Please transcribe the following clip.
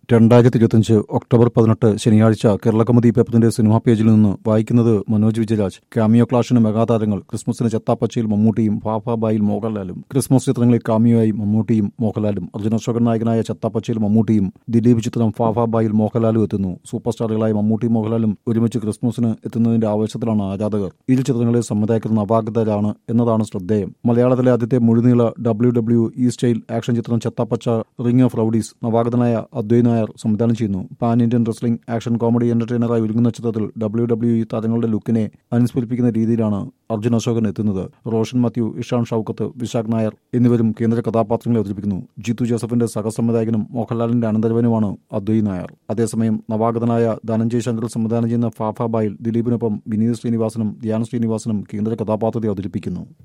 രണ്ടായിരത്തി ഇരുപത്തിയഞ്ച് ഒക്ടോബർ പതിനെട്ട് ശനിയാഴ്ച കേരളകൗമുദി പേപ്പറിന്റെ സിനിമാ പേജിൽ നിന്ന് വായിക്കുന്നത് മനോജ് വിജയരാജ് കാമിയോ ക്ലാഷിന് മെഗാതാരങ്ങൾ ക്രിസ്മസിന് ചെത്താപ്പച്ചയിൽ മമ്മൂട്ടിയും ഫാഫാബായിൽ മോഹൻലാലും ക്രിസ്മസ് ചിത്രങ്ങളിൽ കാമിയോയായി മമ്മൂട്ടിയും മോഹൻലാലും അർജുന അശോകൻ നായകനായ ചെത്താപ്പച്ചയിൽ മമ്മൂട്ടിയും ദിലീപ് ചിത്രം ഫാഫാബായിൽ മോഹൻലാലും എത്തുന്നു സൂപ്പർ സ്റ്റാറുകളായ മമ്മൂട്ടിയും മോഹൻലാലും ഒരുമിച്ച് ക്രിസ്മസിന് എത്തുന്നതിന്റെ ആവേശത്തിലാണ് ആരാധകർ ഇരു ചിത്രങ്ങളിലെ സംവിധായകർ നവാഗതരാണ് എന്നതാണ് ശ്രദ്ധേയം മലയാളത്തിലെ ആദ്യത്തെ മുഴുനീള W W E style action ചിത്രം ചെത്താപ്പച്ച റിംഗ് ഓഫ് റൌഡീസ് നവാഗതനായ അദ്വൈ നായർ സംവിധാനം ചെയ്യുന്നു pan Indian wrestling action comedy എന്റർടൈനറായി ഒരുങ്ങുന്ന ചിത്രത്തിൽ ഡബ്ല്യു ഡബ്ല്യു ഇ താരങ്ങളുടെ ലുക്കിനെ അനുസ്മരിപ്പിക്കുന്ന രീതിയിലാണ് അർജുൻ അശോകൻ എത്തുന്നത് റോഷൻ മാത്യു ഇഷാൻ ഷൌക്കത്ത് വിശാഖ് നായർ എന്നിവരും കേന്ദ്ര കഥാപാത്രങ്ങളെ അവതരിപ്പിക്കുന്നു ജിത്തു ജോസഫിന്റെ സഹസംവിധായകനും മോഹൻലാലിന്റെ അനന്തരവനുമാണ് അദ്വൈ നായർ അതേസമയം നവാഗതനായ ധനഞ്ജയ് ശങ്കർ സംവിധാനം ചെയ്യുന്ന ഫാഫാബായിൽ ദിലീപിനൊപ്പം വിനീത് ശ്രീനിവാസനും ധ്യാൻ ശ്രീനിവാസനും കേന്ദ്ര കഥാപാത്രത്തെ അവതരിപ്പിക്കുന്നു